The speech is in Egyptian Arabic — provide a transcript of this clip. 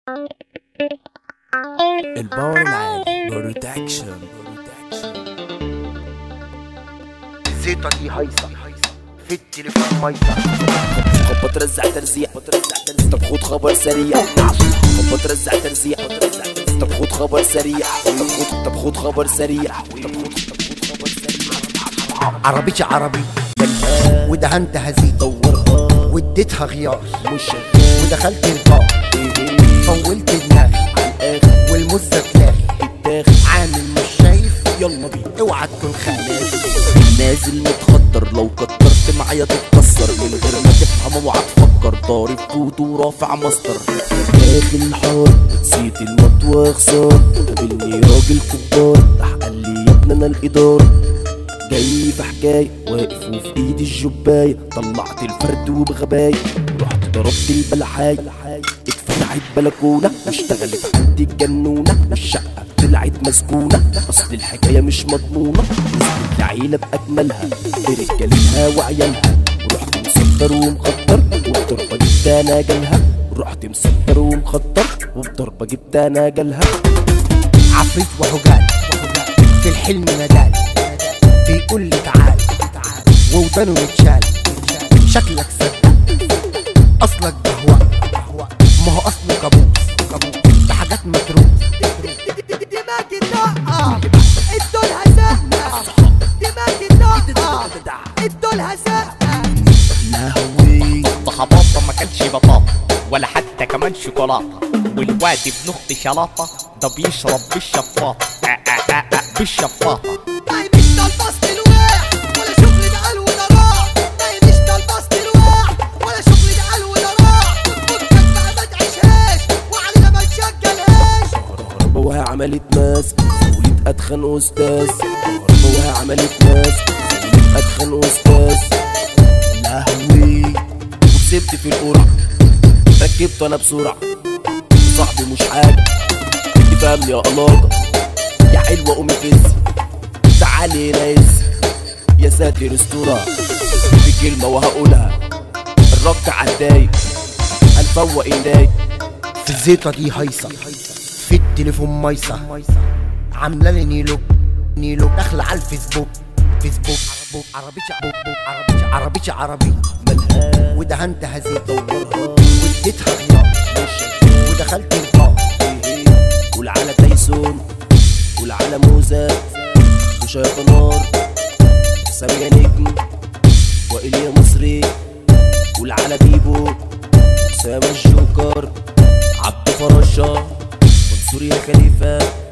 الباور العالي بروتكشن الزيطة دي هايصة في التليفون مايصة خبط رزع ترزيع طب خد خبر سريع خبط رزع ترزيع طب خد خبر سريع طب خد طب خد خبر سريع طب خد طب خد خبر سريع عربيتي عربي ودهنت هزيت دورها واديتها غيار مش شغال ودخلت البار فولت دماغي عالآخر والمزة تلاغي الداخل عامل مش شايف يلا بينا اوعى تكون خالد نازل متخدر لو كترت معايا تتكسر من غير ما تفهم اوعى تفكر ضارب كود ورافع ماستر داخل الحار نسيت المطوى خسار قابلني راجل كبار راح قال لي يا ابني انا الاداره جاي في حكاية واقف وفي ايدي الجباية طلعت الفرد وبغباية رحت ضربت البلحاية اتفتحت بلكونة واشتغلت عندي الجنونة الشقة طلعت مسكونة اصل الحكاية مش مضمونة نزلت العيلة بأجملها برجالتها وعيالها ورحت مسطر ومخطر وبضربة جبت انا جالها رحت مسطر ومخطر وبضربة جبت انا جالها عفريت وهجال في الحلم ندال بيقول لي تعال وودانه متشال شكلك صدق اصلك بهوى ما هو اصله كابوس بحاجات متروس دماغي طاقة ادولها زقة دماغي طاقة ادولها زقة لهوي بطحباطة ما كانش بطاطا ولا حتى كمان شوكولاتة والواد ابن اختي شلاطة ده بيشرب بالشفاطة آه آه آه آه بالشفاطة نايم مش ده البسط الواح ولا شغل ده قال وده راح نايم مش ده البسط الواح ولا شغل ده قال وده راح فكك بقى ما تعيشهاش وعلينا ما تشغلهاش كهرباء عملت ماسك وليد ادخن استاذ كهرباء عملت ماسك وليد ادخن استاذ لهوي وكسبت في القرعة ركبت انا بسرعة صاحبي مش حاجة تفهمني يا قلاطة يا حلوة قومي فز تعالي هنا يز يا ساتر استورة في كلمة وهقولها الرك عالدايق هنفوق ايديك في الزيطة دي هايصة في التليفون مايصة عاملة لي نيلو نيلو داخلة على الفيسبوك فيسبوك عربيتي عربيتي عربيتي عربي ملهاش ودهنت هزيت دورها واديتها غيار ودخلت البار قول على تايسون قول على موزة وشايف نار سامية نجم وإليا مصري قول على بيبو أسامة الجوكر عبد فرشة منصور يا خليفة